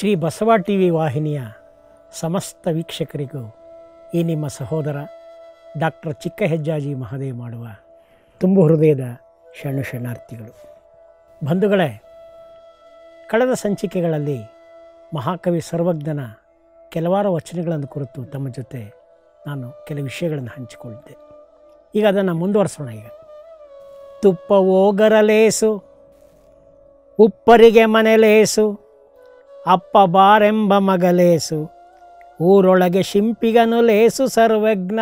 Shri Basava T V ವಾಹಿನಿಯ ಸಮಸ್ತ ವೀಕ್ಷಕರಿಗೂ ಈ ನಿಮ್ಮ ಸಹೋದರ ಡಾಕ್ಟರ್ ಚಿಕ್ಕ ಹೆಜ್ಜಾಜಿ ಮಹದೇವ್ ಮಾಡುವ ತುಂಬು ಹೃದಯದ ಶರಣು ಶರಣಾರ್ಥಿಗಳು ಬಂಧುಗಳೇ ಕಳೆದ ಸಂಚಿಕೆಗಳಲ್ಲಿ ಮಹಾಕವಿ ಸರ್ವಜ್ಞನ ಕೆಲವಾರು ವಚನಗಳನ್ನು ಕುರಿತು ತಮ್ಮ ಜೊತೆ ನಾನು ಕೆಲವು ವಿಷಯಗಳನ್ನು ಹಂಚಿಕೊಂಡಿದ್ದೆ ಈಗ ಅದನ್ನು ಮುಂದುವರಿಸೋಣ ಈಗ ತುಪ್ಪ ಓಗರಲೇಸು ಉಪ್ಪರಿಗೆ ಮನೆಲೇಸು ಅಪ್ಪ ಬಾರೆಂಬ ಮಗಲೇಸು ಊರೊಳಗೆ ಶಿಂಪಿಗನು ಲೇಸು ಸರ್ವಜ್ಞ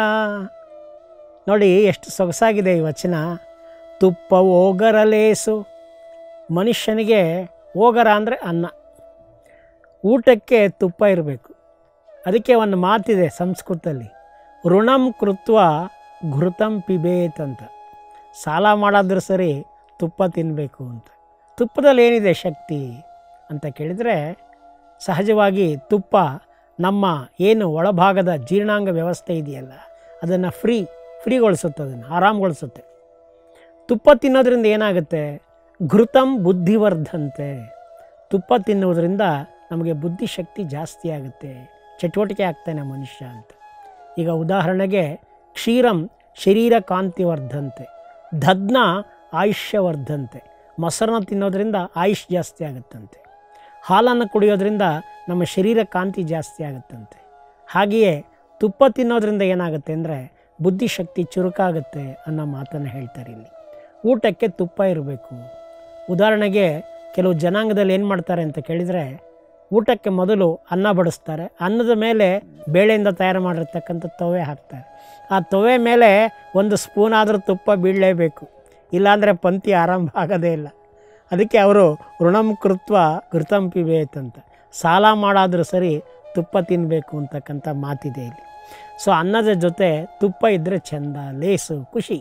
ನೋಡಿ ಎಷ್ಟು ಸೊಗಸಾಗಿದೆ ಈ ವಚನ ತುಪ್ಪ ಓಗರಲೇಸು ಮನುಷ್ಯನಿಗೆ ಓಗರ ಅಂದರೆ ಅನ್ನ ಊಟಕ್ಕೆ ತುಪ್ಪ ಇರಬೇಕು ಅದಕ್ಕೆ ಒಂದು ಮಾತಿದೆ ಸಂಸ್ಕೃತದಲ್ಲಿ ಋಣಂ ಕೃತ್ವ ಘೃತಂ ಪಿಬೇತ್ ಅಂತ ಸಾಲ ಮಾಡಾದ್ರೂ ಸರಿ ತುಪ್ಪ ತಿನ್ನಬೇಕು ಅಂತ ತುಪ್ಪದಲ್ಲಿ ಏನಿದೆ ಶಕ್ತಿ ಅಂತ ಕೇಳಿದರೆ ಸಹಜವಾಗಿ ತುಪ್ಪ ನಮ್ಮ ಏನು ಒಳಭಾಗದ ಜೀರ್ಣಾಂಗ ವ್ಯವಸ್ಥೆ ಇದೆಯಲ್ಲ ಅದನ್ನು ಫ್ರೀ ಫ್ರೀಗೊಳಿಸುತ್ತೆ ಅದನ್ನು ಆರಾಮಗೊಳಿಸುತ್ತೆ ತುಪ್ಪ ತಿನ್ನೋದ್ರಿಂದ ಏನಾಗುತ್ತೆ ಘೃತಂ ಬುದ್ಧಿವರ್ಧಂತೆ ತುಪ್ಪ ತಿನ್ನುವುದರಿಂದ ನಮಗೆ ಬುದ್ಧಿಶಕ್ತಿ ಜಾಸ್ತಿ ಆಗುತ್ತೆ ಚಟುವಟಿಕೆ ಆಗ್ತಾನೆ ಮನುಷ್ಯ ಅಂತ ಈಗ ಉದಾಹರಣೆಗೆ ಕ್ಷೀರಂ ಶರೀರ ಕಾಂತಿ ವರ್ಧಂತೆ ದದ್ನ ಆಯುಷ್ಯ ವರ್ಧಂತೆ ಮೊಸರನ್ನ ತಿನ್ನೋದ್ರಿಂದ ಆಯುಷ್ ಜಾಸ್ತಿ ಆಗುತ್ತಂತೆ ಹಾಲನ್ನು ಕುಡಿಯೋದ್ರಿಂದ ನಮ್ಮ ಶರೀರ ಕಾಂತಿ ಜಾಸ್ತಿ ಆಗುತ್ತಂತೆ ಹಾಗೆಯೇ ತುಪ್ಪ ತಿನ್ನೋದ್ರಿಂದ ಏನಾಗುತ್ತೆ ಅಂದರೆ ಬುದ್ಧಿಶಕ್ತಿ ಚುರುಕಾಗುತ್ತೆ ಅನ್ನೋ ಮಾತನ್ನು ಹೇಳ್ತಾರೆ ಇಲ್ಲಿ ಊಟಕ್ಕೆ ತುಪ್ಪ ಇರಬೇಕು ಉದಾಹರಣೆಗೆ ಕೆಲವು ಜನಾಂಗದಲ್ಲಿ ಏನು ಮಾಡ್ತಾರೆ ಅಂತ ಕೇಳಿದರೆ ಊಟಕ್ಕೆ ಮೊದಲು ಅನ್ನ ಬಡಿಸ್ತಾರೆ ಅನ್ನದ ಮೇಲೆ ಬೇಳೆಯಿಂದ ತಯಾರು ಮಾಡಿರ್ತಕ್ಕಂಥ ತವೆ ಹಾಕ್ತಾರೆ ಆ ತವೆ ಮೇಲೆ ಒಂದು ಸ್ಪೂನ್ ಆದರೂ ತುಪ್ಪ ಬೀಳಲೇಬೇಕು ಇಲ್ಲಾಂದರೆ ಪಂಕ್ತಿ ಆರಂಭ ಆಗೋದೇ ಇಲ್ಲ ಅದಕ್ಕೆ ಅವರು ಋಣಂ ಕೃತ್ವ ಘೃತಂ ಪಿಬೇತ್ ಅಂತ ಸಾಲ ಮಾಡಾದರೂ ಸರಿ ತುಪ್ಪ ತಿನ್ನಬೇಕು ಅಂತಕ್ಕಂಥ ಮಾತಿದೆ ಇಲ್ಲಿ ಸೊ ಅನ್ನದ ಜೊತೆ ತುಪ್ಪ ಇದ್ದರೆ ಚೆಂದ ಲೇಸು ಖುಷಿ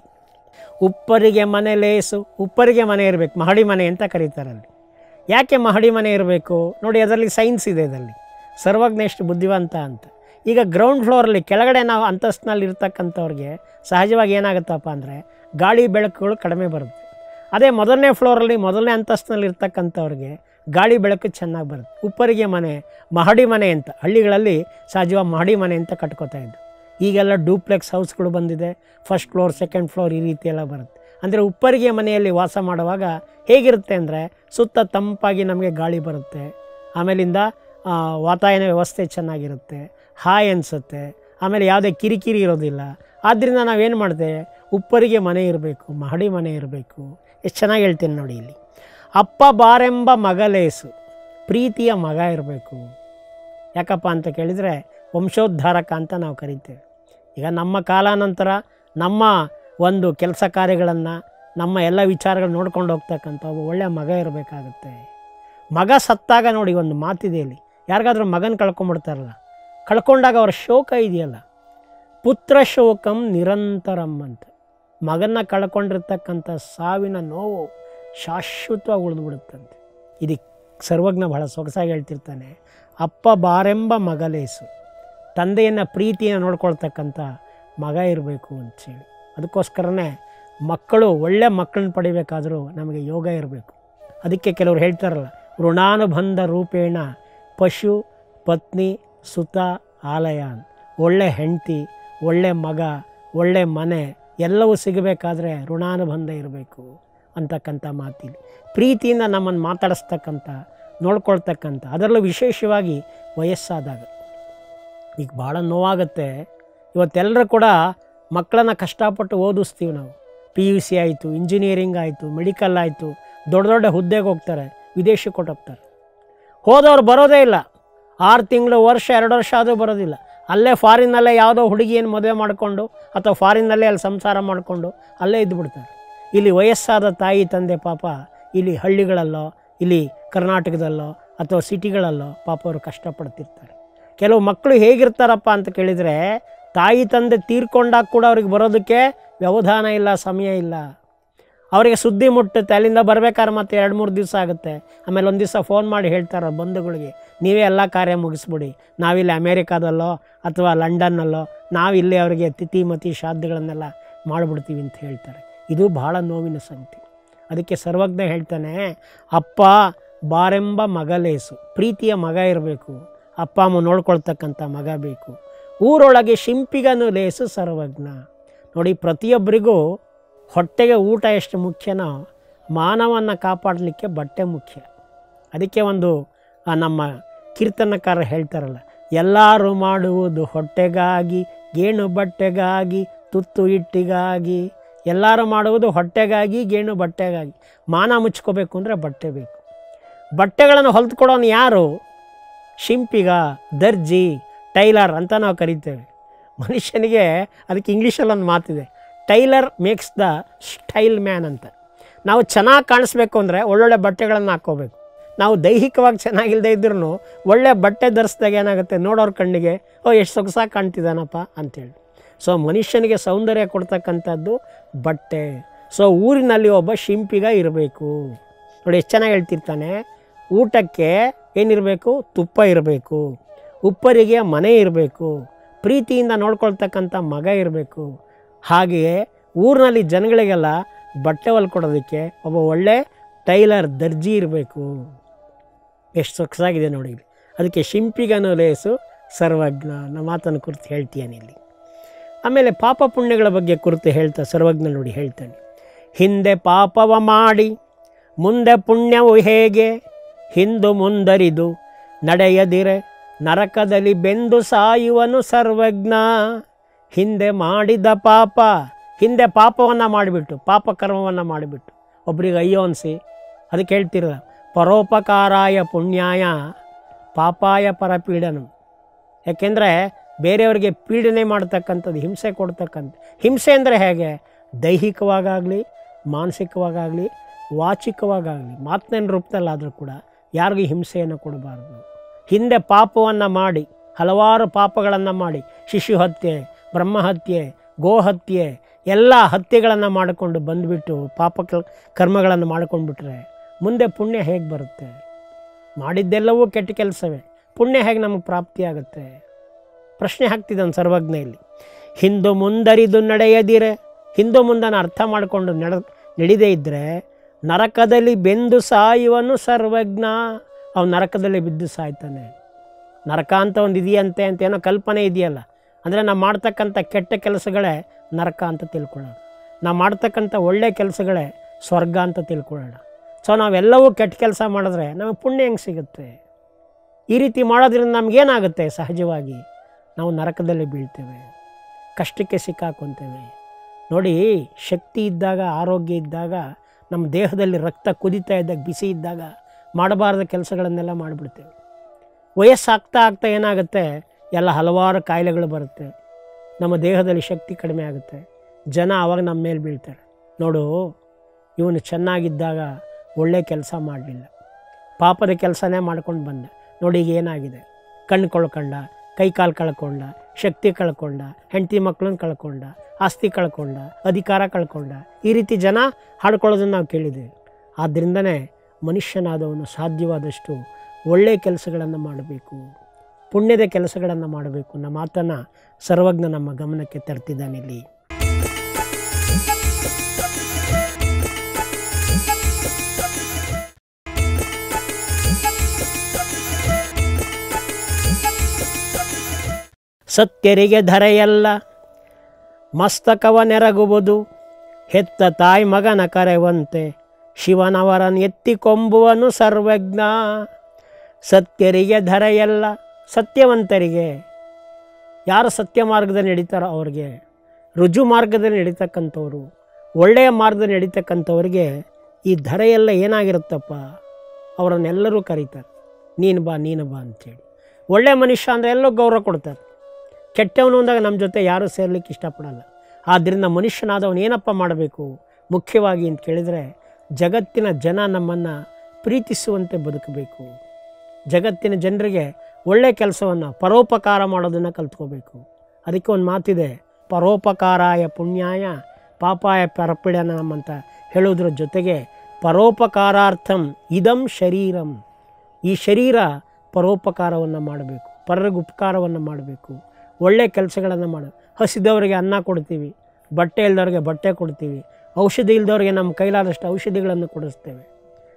ಉಪ್ಪರಿಗೆ ಮನೆ ಲೇಸು ಉಪ್ಪರಿಗೆ ಮನೆ ಇರಬೇಕು ಮಹಡಿ ಮನೆ ಅಂತ ಕರೀತಾರಲ್ಲಿ ಯಾಕೆ ಮಹಡಿ ಮನೆ ಇರಬೇಕು ನೋಡಿ ಅದರಲ್ಲಿ ಸೈನ್ಸ್ ಇದೆ ಇದರಲ್ಲಿ ಸರ್ವಜ್ಞ ಎಷ್ಟು ಬುದ್ಧಿವಂತ ಅಂತ ಈಗ ಗ್ರೌಂಡ್ ಫ್ಲೋರಲ್ಲಿ ಕೆಳಗಡೆ ನಾವು ಅಂತಸ್ತಿನಲ್ಲಿ ಇರ್ತಕ್ಕಂಥವ್ರಿಗೆ ಸಹಜವಾಗಿ ಏನಾಗುತ್ತಪ್ಪ ಅಂದರೆ ಗಾಳಿ ಬೆಳಕುಗಳು ಕಡಿಮೆ ಬರುತ್ತೆ ಅದೇ ಮೊದಲನೇ ಫ್ಲೋರಲ್ಲಿ ಮೊದಲನೇ ಅಂತಸ್ತಿನಲ್ಲಿ ಇರ್ತಕ್ಕಂಥವ್ರಿಗೆ ಗಾಳಿ ಬೆಳಕು ಚೆನ್ನಾಗಿ ಬರುತ್ತೆ ಉಪ್ಪರಿಗೆ ಮನೆ ಮಹಡಿ ಮನೆ ಅಂತ ಹಳ್ಳಿಗಳಲ್ಲಿ ಸಹಜವಾಗಿ ಮಹಡಿ ಮನೆ ಅಂತ ಕಟ್ಕೋತಾ ಇದ್ದು ಈಗೆಲ್ಲ ಡೂಪ್ಲೆಕ್ಸ್ ಹೌಸ್ಗಳು ಬಂದಿದೆ ಫಸ್ಟ್ ಫ್ಲೋರ್ ಸೆಕೆಂಡ್ ಫ್ಲೋರ್ ಈ ರೀತಿ ಎಲ್ಲ ಬರುತ್ತೆ ಅಂದರೆ ಉಪ್ಪರಿಗೆ ಮನೆಯಲ್ಲಿ ವಾಸ ಮಾಡುವಾಗ ಹೇಗಿರುತ್ತೆ ಅಂದರೆ ಸುತ್ತ ತಂಪಾಗಿ ನಮಗೆ ಗಾಳಿ ಬರುತ್ತೆ ಆಮೇಲಿಂದ ಆ, ವಾತಾಯನ ವ್ಯವಸ್ಥೆ ಚೆನ್ನಾಗಿರುತ್ತೆ ಹಾಯ್ ಅನಿಸುತ್ತೆ ಆಮೇಲೆ ಯಾವುದೇ ಕಿರಿಕಿರಿ ಇರೋದಿಲ್ಲ ಆದ್ದರಿಂದ ನಾವೇನು ಮಾಡ್ತೇವೆ ಉಪ್ಪರಿಗೆ ಮನೆ ಇರಬೇಕು ಮಹಡಿ ಮನೆ ಇರಬೇಕು ಎಷ್ಟು ಚೆನ್ನಾಗಿ ಹೇಳ್ತೀನಿ ನೋಡಿ ಇಲ್ಲಿ ಅಪ್ಪ ಬಾರೆಂಬ ಮಗಲೇಸು ಪ್ರೀತಿಯ ಮಗ ಇರಬೇಕು ಯಾಕಪ್ಪ ಅಂತ ಕೇಳಿದರೆ ವಂಶೋದ್ಧಾರಕ ಅಂತ ನಾವು ಕರಿತೇವೆ ಈಗ ನಮ್ಮ ಕಾಲಾನಂತರ ನಮ್ಮ ಒಂದು ಕೆಲಸ ಕಾರ್ಯಗಳನ್ನು ನಮ್ಮ ಎಲ್ಲ ವಿಚಾರಗಳು ನೋಡ್ಕೊಂಡು ಹೋಗ್ತಕ್ಕಂಥ ಒಬ್ಬ ಒಳ್ಳೆಯ ಮಗ ಇರಬೇಕಾಗುತ್ತೆ ಮಗ ಸತ್ತಾಗ ನೋಡಿ ಒಂದು ಮಾತಿದೆ ಇಲ್ಲಿ ಯಾರಿಗಾದ್ರೂ ಮಗನ ಕಳ್ಕೊಂಬಿಡ್ತಾರಲ್ಲ ಕಳ್ಕೊಂಡಾಗ ಅವರ ಶೋಕ ಇದೆಯಲ್ಲ ಪುತ್ರ ಶೋಕಂ ನಿರಂತರಂ ಅಂತ ಮಗನ್ನ ಕಳ್ಕೊಂಡಿರ್ತಕ್ಕಂಥ ಸಾವಿನ ನೋವು ಶಾಶ್ವತವಾಗಿ ಉಳಿದ್ಬಿಡುತ್ತಂತೆ ಇದು ಸರ್ವಜ್ಞ ಬಹಳ ಸೊಗಸಾಗಿ ಹೇಳ್ತಿರ್ತಾನೆ ಅಪ್ಪ ಬಾರೆಂಬ ಮಗಲೇಸು ತಂದೆಯನ್ನು ಪ್ರೀತಿಯನ್ನು ನೋಡ್ಕೊಳ್ತಕ್ಕಂಥ ಮಗ ಇರಬೇಕು ಅಂತೇಳಿ ಅದಕ್ಕೋಸ್ಕರನೇ ಮಕ್ಕಳು ಒಳ್ಳೆ ಮಕ್ಕಳನ್ನ ಪಡಿಬೇಕಾದರೂ ನಮಗೆ ಯೋಗ ಇರಬೇಕು ಅದಕ್ಕೆ ಕೆಲವರು ಹೇಳ್ತಾರಲ್ಲ ಋಣಾನುಬಂಧ ರೂಪೇಣ ಪಶು ಪತ್ನಿ ಸುತ ಆಲಯ ಅಂತ. ಒಳ್ಳೆ ಹೆಂಡತಿ ಒಳ್ಳೆ ಮಗ ಒಳ್ಳೆ ಮನೆ ಎಲ್ಲವೂ ಸಿಗಬೇಕಾದ್ರೆ ಋಣಾನುಬಂಧ ಇರಬೇಕು ಅಂತಕ್ಕಂಥ ಮಾತಿಲ್ಲಿ ಪ್ರೀತಿಯಿಂದ ನಮ್ಮನ್ನು ಮಾತಾಡಿಸ್ತಕ್ಕಂಥ ನೋಡ್ಕೊಳ್ತಕ್ಕಂಥ ಅದರಲ್ಲೂ ವಿಶೇಷವಾಗಿ ವಯಸ್ಸಾದಾಗ ಈಗ ಭಾಳ ನೋವಾಗುತ್ತೆ ಇವತ್ತೆಲ್ಲರೂ ಕೂಡ ಮಕ್ಕಳನ್ನ ಕಷ್ಟಪಟ್ಟು ಓದಿಸ್ತೀವಿ ನಾವು ಪಿ ಯು ಸಿ ಆಯಿತು ಇಂಜಿನಿಯರಿಂಗ್ ಆಯಿತು ಮೆಡಿಕಲ್ ಆಯಿತು ದೊಡ್ಡ ದೊಡ್ಡ ಹುದ್ದೆಗೆ ಹೋಗ್ತಾರೆ ವಿದೇಶಕ್ಕೆ ಕೊಟ್ಟೋಗ್ತಾರೆ ಹೋದವ್ರು ಬರೋದೇ ಇಲ್ಲ ಆರು ತಿಂಗಳು ವರ್ಷ ಎರಡು ವರ್ಷ ಆದರೂ ಬರೋದಿಲ್ಲ ಅಲ್ಲೇ ಫಾರಿನ್ನಲ್ಲೇ ಯಾವುದೋ ಹುಡುಗಿಯನ್ನು ಮದುವೆ ಮಾಡಿಕೊಂಡು ಅಥವಾ ಫಾರಿನ್ನಲ್ಲೇ ಅಲ್ಲಿ ಸಂಸಾರ ಮಾಡಿಕೊಂಡು ಅಲ್ಲೇ ಇದ್ದುಬಿಡ್ತಾರೆ ಇಲ್ಲಿ ವಯಸ್ಸಾದ ತಾಯಿ ತಂದೆ ಪಾಪ ಇಲ್ಲಿ ಹಳ್ಳಿಗಳಲ್ಲೋ ಇಲ್ಲಿ ಕರ್ನಾಟಕದಲ್ಲೋ ಅಥವಾ ಸಿಟಿಗಳಲ್ಲೋ ಪಾಪ ಅವರು ಕಷ್ಟಪಡ್ತಿರ್ತಾರೆ ಕೆಲವು ಮಕ್ಕಳು ಹೇಗಿರ್ತಾರಪ್ಪ ಅಂತ ಕೇಳಿದರೆ ತಾಯಿ ತಂದೆ ತೀರ್ಕೊಂಡಾಗ ಕೂಡ ಅವ್ರಿಗೆ ಬರೋದಕ್ಕೆ ವ್ಯವಧಾನ ಇಲ್ಲ ಸಮಯ ಇಲ್ಲ ಅವರಿಗೆ ಸುದ್ದಿ ಮುಟ್ಟುತ್ತೆ ಅಲ್ಲಿಂದ ಬರ್ಬೇಕಾದ್ರೆ ಮತ್ತೆ ಎರಡು ಮೂರು ದಿವಸ ಆಗುತ್ತೆ ಆಮೇಲೆ ಒಂದು ದಿವಸ ಫೋನ್ ಮಾಡಿ ಹೇಳ್ತಾರೆ ಅವ್ರ ಬಂಧುಗಳಿಗೆ ನೀವೇ ಎಲ್ಲ ಕಾರ್ಯ ಮುಗಿಸ್ಬಿಡಿ ನಾವಿಲ್ಲಿ ಅಮೇರಿಕಾದಲ್ಲೋ ಅಥವಾ ಲಂಡನ್ನಲ್ಲೋ ನಾವಿಲ್ಲಿ ಅವರಿಗೆ ತಿಥಿ ಮತಿ ಶ್ರಾದ್ದಗಳನ್ನೆಲ್ಲ ಮಾಡಿಬಿಡ್ತೀವಿ ಅಂತ ಹೇಳ್ತಾರೆ ಇದು ಬಹಳ ನೋವಿನ ಸಂಗತಿ ಅದಕ್ಕೆ ಸರ್ವಜ್ಞ ಹೇಳ್ತಾನೆ ಅಪ್ಪ ಬಾರೆಂಬ ಮಗಲೇಸು ಪ್ರೀತಿಯ ಮಗ ಇರಬೇಕು ಅಪ್ಪ ಅಮ್ಮ ನೋಡ್ಕೊಳ್ತಕ್ಕಂಥ ಮಗ ಬೇಕು ಊರೊಳಗೆ ಶಿಂಪಿಗನು ಲೇಸು ಸರ್ವಜ್ಞ ನೋಡಿ ಪ್ರತಿಯೊಬ್ಬರಿಗೂ ಹೊಟ್ಟೆಗೆ ಊಟ ಎಷ್ಟು ಮುಖ್ಯನೋ ಮಾನವನ್ನ ಕಾಪಾಡಲಿಕ್ಕೆ ಬಟ್ಟೆ ಮುಖ್ಯ ಅದಕ್ಕೆ ಒಂದು ಆ ನಮ್ಮ ಕೀರ್ತನಕಾರ ಹೇಳ್ತಾರಲ್ಲ ಎಲ್ಲರೂ ಮಾಡುವುದು ಹೊಟ್ಟೆಗಾಗಿ ಗೇಣು ಬಟ್ಟೆಗಾಗಿ ತುತ್ತು ಹಿಟ್ಟಿಗಾಗಿ ಎಲ್ಲರೂ ಮಾಡುವುದು ಹೊಟ್ಟೆಗಾಗಿ ಗೇಣು ಬಟ್ಟೆಗಾಗಿ ಮಾನ ಮುಚ್ಕೋಬೇಕು ಅಂದರೆ ಬಟ್ಟೆ ಬೇಕು ಬಟ್ಟೆಗಳನ್ನು ಹೊಲಿದುಕೊಡೋನು ಯಾರು ಶಿಂಪಿಗ ದರ್ಜಿ ಟೈಲರ್ ಅಂತ ನಾವು ಕರಿತೇವೆ ಮನುಷ್ಯನಿಗೆ ಅದಕ್ಕೆ ಇಂಗ್ಲೀಷಲ್ಲಿ ಒಂದು ಮಾತಿದೆ tailor makes the style man ಅಂತ ನಾವು ಚೆನ್ನಾಗಿ ಕಾಣಿಸ್ಬೇಕು ಅಂದರೆ ಒಳ್ಳೊಳ್ಳೆ ಬಟ್ಟೆಗಳನ್ನು ಹಾಕ್ಕೋಬೇಕು ನಾವು ದೈಹಿಕವಾಗಿ ಚೆನ್ನಾಗಿಲ್ಲದೆ ಇದ್ರೂ ಒಳ್ಳೆ ಬಟ್ಟೆ ಧರಿಸಿದಾಗ ಏನಾಗುತ್ತೆ ನೋಡೋರ ಕಣ್ಣಿಗೆ ಓ ಎಷ್ಟು ಸೊಗಸಾಗಿ ಕಾಣ್ತಿದ್ದಾನಪ್ಪ ಅಂತೇಳಿ ಸೊ ಮನುಷ್ಯನಿಗೆ ಸೌಂದರ್ಯ ಕೊಡ್ತಕ್ಕಂಥದ್ದು ಬಟ್ಟೆ ಸೊ ಊರಿನಲ್ಲಿ ಒಬ್ಬ ಶಿಂಪಿಗ ಇರಬೇಕು ನೋಡಿ ಎಷ್ಟು ಚೆನ್ನಾಗಿ ಹೇಳ್ತಿರ್ತಾನೆ ಊಟಕ್ಕೆ ಏನಿರಬೇಕು ತುಪ್ಪ ಇರಬೇಕು ಉಪ್ಪರಿಗೆ ಮನೆ ಇರಬೇಕು ಪ್ರೀತಿಯಿಂದ ನೋಡ್ಕೊಳ್ತಕ್ಕಂಥ ಮಗ ಇರಬೇಕು ಹಾಗೆಯೇ ಊರಿನಲ್ಲಿ ಜನಗಳಿಗೆಲ್ಲ ಬಟ್ಟೆ ಹೊಲ್ಕೊಡೋದಕ್ಕೆ ಒಬ್ಬ ಒಳ್ಳೆ ಟೈಲರ್ ದರ್ಜಿ ಇರಬೇಕು ಎಷ್ಟು ಸೊಗಸಾಗಿದೆ ನೋಡಿ ಇಲ್ಲಿ ಅದಕ್ಕೆ ಶಿಂಪಿಗನು ಲೇಸು ಸರ್ವಜ್ಞ ಅನ್ನೋ ಮಾತನ್ನು ಕುರಿತು ಹೇಳ್ತೀಯಾನೆ ಇಲ್ಲಿ ಆಮೇಲೆ ಪಾಪ ಪುಣ್ಯಗಳ ಬಗ್ಗೆ ಕುರಿತು ಹೇಳ್ತಾ ಸರ್ವಜ್ಞ ನೋಡಿ ಹೇಳ್ತಾನೆ ಹಿಂದೆ ಪಾಪವ ಮಾಡಿ ಮುಂದೆ ಪುಣ್ಯವು ಹೇಗೆ ಹಿಂದು ಮುಂದರಿದು ನಡೆಯದಿರೆ ನರಕದಲ್ಲಿ ಬೆಂದು ಸಾಯುವನು ಸರ್ವಜ್ಞ ಹಿಂದೆ ಮಾಡಿದ ಪಾಪ ಹಿಂದೆ ಪಾಪವನ್ನು ಮಾಡಿಬಿಟ್ಟು ಪಾಪ ಕರ್ಮವನ್ನು ಮಾಡಿಬಿಟ್ಟು ಒಬ್ರಿಗೆ ಅಯ್ಯೋ ಅನಿಸಿ ಅದಕ್ಕೆ ಹೇಳ್ತಿರ ಪರೋಪಕಾರಾಯ ಪುಣ್ಯಾಯ ಪಾಪಾಯ ಪರಪೀಡನು ಯಾಕೆಂದರೆ ಬೇರೆಯವರಿಗೆ ಪೀಡನೆ ಮಾಡ್ತಕ್ಕಂಥದ್ದು ಹಿಂಸೆ ಕೊಡ್ತಕ್ಕಂಥ ಹಿಂಸೆ ಅಂದರೆ ಹೇಗೆ ದೈಹಿಕವಾಗಲಿ ಮಾನಸಿಕವಾಗಲಿ ವಾಚಿಕವಾಗಲಿ ಮಾತಿನ ರೂಪದಲ್ಲಾದರೂ ಕೂಡ ಯಾರಿಗೂ ಹಿಂಸೆಯನ್ನು ಕೊಡಬಾರ್ದು ಹಿಂದೆ ಪಾಪವನ್ನು ಮಾಡಿ ಹಲವಾರು ಪಾಪಗಳನ್ನು ಮಾಡಿ ಶಿಶು ಹತ್ಯೆ ಬ್ರಹ್ಮಹತ್ಯೆ ಗೋಹತ್ಯೆ ಎಲ್ಲ ಹತ್ಯೆಗಳನ್ನು ಮಾಡಿಕೊಂಡು ಬಂದುಬಿಟ್ಟು ಪಾಪ ಕೆಲ್ ಕರ್ಮಗಳನ್ನು ಮಾಡ್ಕೊಂಡ್ಬಿಟ್ರೆ ಮುಂದೆ ಪುಣ್ಯ ಹೇಗೆ ಬರುತ್ತೆ ಮಾಡಿದ್ದೆಲ್ಲವೂ ಕೆಟ್ಟ ಕೆಲಸವೇ ಪುಣ್ಯ ಹೇಗೆ ನಮಗೆ ಪ್ರಾಪ್ತಿಯಾಗುತ್ತೆ ಪ್ರಶ್ನೆ ಹಾಕ್ತಿದ್ದಾನೆ ಸರ್ವಜ್ಞ ಇಲ್ಲಿ ಹಿಂದು ಮುಂದರಿದು ನಡೆಯದಿರೆ ಹಿಂದು ಮುಂದನ್ನು ಅರ್ಥ ಮಾಡಿಕೊಂಡು ನಡ ನಡಿದೇ ಇದ್ದರೆ ನರಕದಲ್ಲಿ ಬೆಂದು ಸಾಯುವನು ಸರ್ವಜ್ಞ ಅವನು ನರಕದಲ್ಲಿ ಬಿದ್ದು ಸಾಯ್ತಾನೆ ನರಕ ಅಂತ ಒಂದು ಇದೆಯಂತೆ ಅಂತ ಏನೋ ಕಲ್ಪನೆ ಇದೆಯಲ್ಲ ಅಂದರೆ ನಾವು ಮಾಡ್ತಕ್ಕಂಥ ಕೆಟ್ಟ ಕೆಲಸಗಳೇ ನರಕ ಅಂತ ತಿಳ್ಕೊಳ್ಳೋಣ ನಾವು ಮಾಡ್ತಕ್ಕಂಥ ಒಳ್ಳೆ ಕೆಲಸಗಳೇ ಸ್ವರ್ಗ ಅಂತ ತಿಳ್ಕೊಳ್ಳೋಣ ಸೊ ನಾವೆಲ್ಲವೂ ಕೆಟ್ಟ ಕೆಲಸ ಮಾಡಿದ್ರೆ ನಮಗೆ ಪುಣ್ಯ ಹೆಂಗೆ ಸಿಗುತ್ತೆ ಈ ರೀತಿ ಮಾಡೋದ್ರಿಂದ ನಮಗೇನಾಗುತ್ತೆ ಸಹಜವಾಗಿ ನಾವು ನರಕದಲ್ಲಿ ಬೀಳ್ತೇವೆ ಕಷ್ಟಕ್ಕೆ ಸಿಕ್ಕಾಕೊತೇವೆ ನೋಡಿ ಶಕ್ತಿ ಇದ್ದಾಗ ಆರೋಗ್ಯ ಇದ್ದಾಗ ನಮ್ಮ ದೇಹದಲ್ಲಿ ರಕ್ತ ಕುದಿತಾ ಇದ್ದಾಗ ಬಿಸಿ ಇದ್ದಾಗ ಮಾಡಬಾರ್ದ ಕೆಲಸಗಳನ್ನೆಲ್ಲ ಮಾಡಿಬಿಡ್ತೇವೆ ವಯಸ್ಸಾಗ್ತಾ ಆಗ್ತಾ ಏನಾಗುತ್ತೆ ಎಲ್ಲ ಹಲವಾರು ಕಾಯಿಲೆಗಳು ಬರುತ್ತೆ ನಮ್ಮ ದೇಹದಲ್ಲಿ ಶಕ್ತಿ ಕಡಿಮೆ ಆಗುತ್ತೆ ಜನ ಆವಾಗ ನಮ್ಮ ಮೇಲೆ ಬೀಳ್ತಾರೆ ನೋಡು ಇವನು ಚೆನ್ನಾಗಿದ್ದಾಗ ಒಳ್ಳೆ ಕೆಲಸ ಮಾಡಲಿಲ್ಲ ಪಾಪದ ಕೆಲಸನೇ ಮಾಡ್ಕೊಂಡು ಬಂದ ನೋಡಿ ಈಗ ಏನಾಗಿದೆ ಕಣ್ಣು ಕಳ್ಕೊಂಡ ಕೈ ಕಾಲು ಕಳ್ಕೊಂಡ ಶಕ್ತಿ ಕಳ್ಕೊಂಡ ಹೆಂಡತಿ ಮಕ್ಕಳನ್ನ ಕಳ್ಕೊಂಡ ಆಸ್ತಿ ಕಳ್ಕೊಂಡ ಅಧಿಕಾರ ಕಳ್ಕೊಂಡ ಈ ರೀತಿ ಜನ ಹಾಡ್ಕೊಳ್ಳೋದನ್ನು ನಾವು ಕೇಳಿದ್ದೇವೆ ಆದ್ದರಿಂದನೇ ಮನುಷ್ಯನಾದವನು ಸಾಧ್ಯವಾದಷ್ಟು ಒಳ್ಳೆಯ ಕೆಲಸಗಳನ್ನು ಮಾಡಬೇಕು ಪುಣ್ಯದ ಕೆಲಸಗಳನ್ನು ಮಾಡಬೇಕು ನಮ್ಮ ಮಾತನ್ನು ಸರ್ವಜ್ಞ ನಮ್ಮ ಗಮನಕ್ಕೆ ತರ್ತಿದ್ದಾನೆ ಇಲ್ಲಿ ಸತ್ಯರಿಗೆ ಧರೆಯಲ್ಲ ಮಸ್ತಕವ ನೆರಗುವುದು ಹೆತ್ತ ತಾಯಿ ಮಗನ ಕರೆವಂತೆ ಶಿವನವರನ್ನು ಎತ್ತಿಕೊಂಬುವನು ಸರ್ವಜ್ಞ ಸತ್ಯರಿಗೆ ಧರೆಯಲ್ಲ ಸತ್ಯವಂತರಿಗೆ ಯಾರು ಸತ್ಯ ಮಾರ್ಗದಲ್ಲಿ ನಡೀತಾರೋ ಅವ್ರಿಗೆ ರುಜು ಮಾರ್ಗದಲ್ಲಿ ನಡೀತಕ್ಕಂಥವ್ರು ಒಳ್ಳೆಯ ಮಾರ್ಗದಲ್ಲಿ ನಡೀತಕ್ಕಂಥವ್ರಿಗೆ ಈ ಧರೆಯೆಲ್ಲ ಏನಾಗಿರುತ್ತಪ್ಪ ಅವರನ್ನೆಲ್ಲರೂ ಕರೀತಾರೆ ನೀನು ಬಾ ನೀನು ಬಾ ಅಂತೇಳಿ ಒಳ್ಳೆಯ ಮನುಷ್ಯ ಅಂದರೆ ಎಲ್ಲೋ ಗೌರವ ಕೊಡ್ತಾರೆ ಕೆಟ್ಟವನು ಅಂದಾಗ ನಮ್ಮ ಜೊತೆ ಯಾರೂ ಸೇರ್ಲಿಕ್ಕೆ ಇಷ್ಟಪಡಲ್ಲ ಆದ್ದರಿಂದ ಮನುಷ್ಯನಾದವನು ಏನಪ್ಪ ಮಾಡಬೇಕು ಮುಖ್ಯವಾಗಿ ಅಂತ ಕೇಳಿದರೆ ಜಗತ್ತಿನ ಜನ ನಮ್ಮನ್ನು ಪ್ರೀತಿಸುವಂತೆ ಬದುಕಬೇಕು ಜಗತ್ತಿನ ಜನರಿಗೆ ಒಳ್ಳೆ ಕೆಲಸವನ್ನು ಪರೋಪಕಾರ ಮಾಡೋದನ್ನು ಕಲ್ತ್ಕೋಬೇಕು ಅದಕ್ಕೆ ಒಂದು ಮಾತಿದೆ ಪರೋಪಕಾರಾಯ ಪುಣ್ಯಾಯ ಪಾಪಾಯ ಪರಪಿಡನಂ ಅಂತ ಹೇಳೋದ್ರ ಜೊತೆಗೆ ಪರೋಪಕಾರಾರ್ಥಂ ಇದಂ ಶರೀರಂ ಈ ಶರೀರ ಪರೋಪಕಾರವನ್ನು ಮಾಡಬೇಕು ಪರರಿಗೆ ಉಪಕಾರವನ್ನು ಮಾಡಬೇಕು ಒಳ್ಳೆಯ ಕೆಲಸಗಳನ್ನು ಮಾಡ ಹಸಿದವರಿಗೆ ಅನ್ನ ಕೊಡ್ತೀವಿ ಬಟ್ಟೆ ಇಲ್ದವ್ರಿಗೆ ಬಟ್ಟೆ ಕೊಡ್ತೀವಿ ಔಷಧಿ ಇಲ್ದವ್ರಿಗೆ ನಮ್ಮ ಕೈಲಾದಷ್ಟು ಔಷಧಿಗಳನ್ನು ಕೊಡಿಸ್ತೇವೆ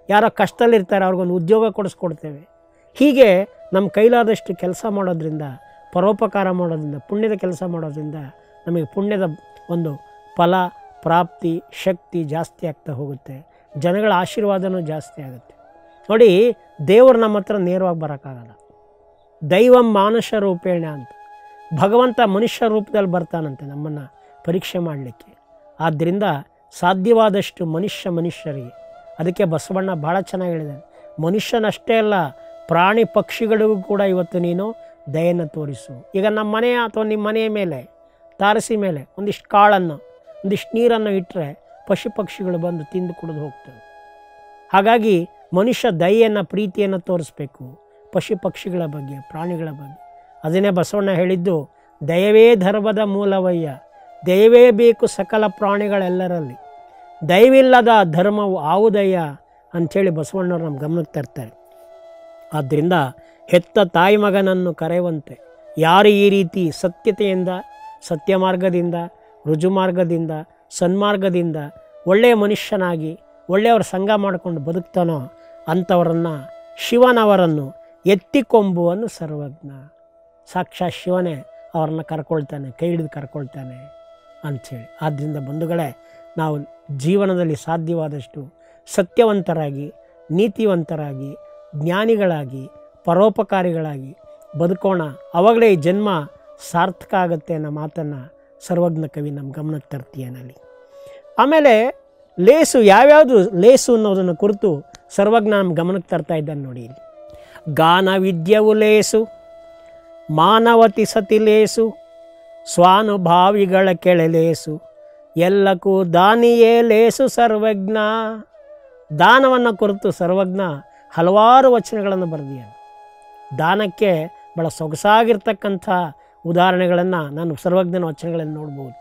ಯಾರೋ ಕಷ್ಟದಲ್ಲಿರ್ತಾರೆ ಅವ್ರಿಗೊಂದು ಉದ್ಯೋಗ ಕೊಡಿಸ್ಕೊಡ್ತೇವೆ ಹೀಗೆ ನಮ್ಮ ಕೈಲಾದಷ್ಟು ಕೆಲಸ ಮಾಡೋದ್ರಿಂದ ಪರೋಪಕಾರ ಮಾಡೋದ್ರಿಂದ ಪುಣ್ಯದ ಕೆಲಸ ಮಾಡೋದ್ರಿಂದ ನಮಗೆ ಪುಣ್ಯದ ಒಂದು ಫಲ ಪ್ರಾಪ್ತಿ ಶಕ್ತಿ ಜಾಸ್ತಿ ಆಗ್ತಾ ಹೋಗುತ್ತೆ ಜನಗಳ ಆಶೀರ್ವಾದನೂ ಜಾಸ್ತಿ ಆಗುತ್ತೆ ನೋಡಿ ದೇವರು ನಮ್ಮ ಹತ್ರ ನೇರವಾಗಿ ಬರೋಕ್ಕಾಗಲ್ಲ ದೈವ ಮಾನುಷ ರೂಪೇಣ ಅಂತ ಭಗವಂತ ಮನುಷ್ಯ ರೂಪದಲ್ಲಿ ಬರ್ತಾನಂತೆ ನಮ್ಮನ್ನು ಪರೀಕ್ಷೆ ಮಾಡಲಿಕ್ಕೆ ಆದ್ದರಿಂದ ಸಾಧ್ಯವಾದಷ್ಟು ಮನುಷ್ಯ ಮನುಷ್ಯರಿಗೆ ಅದಕ್ಕೆ ಬಸವಣ್ಣ ಭಾಳ ಚೆನ್ನಾಗಿ ಹೇಳಿದ್ದಾನೆ ಮನುಷ್ಯನಷ್ಟೇ ಅಲ್ಲ ಪ್ರಾಣಿ ಪಕ್ಷಿಗಳಿಗೂ ಕೂಡ ಇವತ್ತು ನೀನು ದಯೆಯನ್ನು ತೋರಿಸು ಈಗ ನಮ್ಮ ಮನೆ ಅಥವಾ ನಿಮ್ಮ ಮನೆಯ ಮೇಲೆ ತಾರಸಿ ಮೇಲೆ ಒಂದಿಷ್ಟು ಕಾಳನ್ನು ಒಂದಿಷ್ಟು ನೀರನ್ನು ಇಟ್ಟರೆ ಪಶು ಪಕ್ಷಿಗಳು ಬಂದು ತಿಂದು ಕುಡಿದು ಹೋಗ್ತವೆ ಹಾಗಾಗಿ ಮನುಷ್ಯ ದಯೆಯನ್ನು ಪ್ರೀತಿಯನ್ನು ತೋರಿಸ್ಬೇಕು ಪಶು ಪಕ್ಷಿಗಳ ಬಗ್ಗೆ ಪ್ರಾಣಿಗಳ ಬಗ್ಗೆ ಅದನ್ನೇ ಬಸವಣ್ಣ ಹೇಳಿದ್ದು ದಯವೇ ಧರ್ಮದ ಮೂಲವಯ್ಯ ದಯವೇ ಬೇಕು ಸಕಲ ಪ್ರಾಣಿಗಳೆಲ್ಲರಲ್ಲಿ ದಯವಿಲ್ಲದ ಧರ್ಮವು ಆವುದಯ್ಯ ಅಂಥೇಳಿ ಬಸವಣ್ಣವ್ರು ನಮ್ಮ ಗಮನಕ್ಕೆ ತರ್ತಾರೆ ಆದ್ದರಿಂದ ಹೆತ್ತ ತಾಯಿ ಮಗನನ್ನು ಕರೆಯುವಂತೆ ಯಾರು ಈ ರೀತಿ ಸತ್ಯತೆಯಿಂದ ಸತ್ಯ ಮಾರ್ಗದಿಂದ ರುಜು ಮಾರ್ಗದಿಂದ ಸನ್ಮಾರ್ಗದಿಂದ ಒಳ್ಳೆಯ ಮನುಷ್ಯನಾಗಿ ಒಳ್ಳೆಯವರ ಸಂಘ ಮಾಡಿಕೊಂಡು ಬದುಕ್ತಾನೋ ಅಂಥವರನ್ನು ಶಿವನವರನ್ನು ಎತ್ತಿಕೊಂಬುವನು ಸರ್ವಜ್ಞ ಸಾಕ್ಷಾತ್ ಶಿವನೇ ಅವ್ರನ್ನ ಕರ್ಕೊಳ್ತಾನೆ ಕೈ ಹಿಡಿದು ಕರ್ಕೊಳ್ತಾನೆ ಅಂಥೇಳಿ ಆದ್ದರಿಂದ ಬಂಧುಗಳೇ ನಾವು ಜೀವನದಲ್ಲಿ ಸಾಧ್ಯವಾದಷ್ಟು ಸತ್ಯವಂತರಾಗಿ ನೀತಿವಂತರಾಗಿ ಜ್ಞಾನಿಗಳಾಗಿ ಪರೋಪಕಾರಿಗಳಾಗಿ ಬದುಕೋಣ ಅವಾಗಲೇ ಈ ಜನ್ಮ ಸಾರ್ಥಕ ಆಗುತ್ತೆ ಅನ್ನೋ ಮಾತನ್ನು ಸರ್ವಜ್ಞ ಕವಿ ನಮ್ಮ ಗಮನಕ್ಕೆ ತರ್ತೀಯನಲ್ಲಿ ಆಮೇಲೆ ಲೇಸು ಯಾವ್ಯಾವುದು ಲೇಸು ಅನ್ನೋದನ್ನು ಕುರಿತು ಸರ್ವಜ್ಞ ನಮ್ಮ ಗಮನಕ್ಕೆ ತರ್ತಾ ಇದ್ದಾನೆ ನೋಡಿ ಇಲ್ಲಿ ಗಾನ ವಿದ್ಯವು ಲೇಸು ಮಾನವತಿ ಸತಿ ಲೇಸು ಸ್ವಾನುಭಾವಿಗಳ ಕೆಳಲೇಸು ಎಲ್ಲಕ್ಕೂ ದಾನಿಯೇ ಲೇಸು ಸರ್ವಜ್ಞ ದಾನವನ್ನು ಕುರಿತು ಸರ್ವಜ್ಞ ಹಲವಾರು ವಚನಗಳನ್ನು ಬರೆದಿದ್ದಾನೆ ದಾನಕ್ಕೆ ಭಾಳ ಸೊಗಸಾಗಿರ್ತಕ್ಕಂಥ ಉದಾಹರಣೆಗಳನ್ನು ನಾನು ಸರ್ವಜ್ಞನ ವಚನಗಳಲ್ಲಿ ನೋಡ್ಬೋದು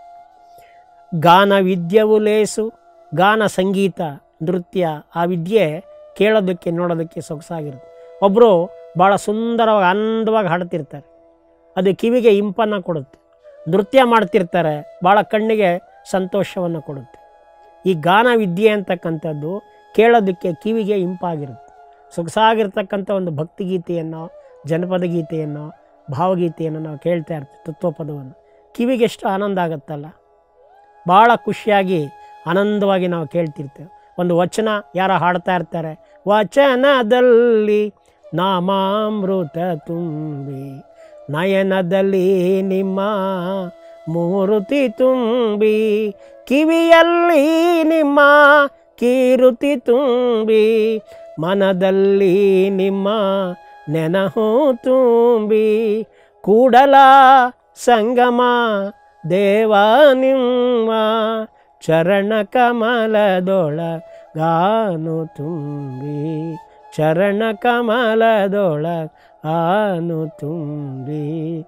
ಗಾನ ವಿದ್ಯವು ಲೇಸು ಗಾನ ಸಂಗೀತ ನೃತ್ಯ ಆ ವಿದ್ಯೆ ಕೇಳೋದಕ್ಕೆ ನೋಡೋದಕ್ಕೆ ಸೊಗಸಾಗಿರುತ್ತೆ ಒಬ್ಬರು ಭಾಳ ಸುಂದರವಾಗಿ ಅಂದವಾಗಿ ಹಾಡ್ತಿರ್ತಾರೆ ಅದು ಕಿವಿಗೆ ಇಂಪನ್ನು ಕೊಡುತ್ತೆ ನೃತ್ಯ ಮಾಡ್ತಿರ್ತಾರೆ ಭಾಳ ಕಣ್ಣಿಗೆ ಸಂತೋಷವನ್ನು ಕೊಡುತ್ತೆ ಈ ಗಾನ ವಿದ್ಯೆ ಅಂತಕ್ಕಂಥದ್ದು ಕೇಳೋದಕ್ಕೆ ಕಿವಿಗೆ ಇಂಪಾಗಿರುತ್ತೆ ಸೊಗಸಾಗಿರ್ತಕ್ಕಂಥ ಒಂದು ಭಕ್ತಿಗೀತೆಯನ್ನು ಜನಪದ ಗೀತೆಯನ್ನು ಭಾವಗೀತೆಯನ್ನು ನಾವು ಕೇಳ್ತಾ ಇರ್ತೀವಿ ತತ್ವಪದವನ್ನು ಕಿವಿಗೆ ಎಷ್ಟು ಆನಂದ ಆಗುತ್ತಲ್ಲ ಭಾಳ ಖುಷಿಯಾಗಿ ಆನಂದವಾಗಿ ನಾವು ಕೇಳ್ತಿರ್ತೇವೆ ಒಂದು ವಚನ ಯಾರೋ ಹಾಡ್ತಾ ಇರ್ತಾರೆ ವಚನದಲ್ಲಿ ನಾಮಾಮೃತ ತುಂಬಿ ನಯನದಲ್ಲಿ ನಿಮ್ಮ ಮೂರುತಿ ತುಂಬಿ ಕಿವಿಯಲ್ಲಿ ನಿಮ್ಮ ಕೀರುತಿ ತುಂಬಿ ಮನದಲ್ಲಿ ನಿಮ್ಮ ನೆನಹು ತುಂಬಿ ಕೂಡಲ ಸಂಗಮ ದೇವ ನಿಮ್ಮ ಚರಣ ಕಮಲದೊಳಗಾನು ತುಂಬಿ ಚರಣ ಕಮಲದೊಳಗ ಆನು ತುಂಬಿ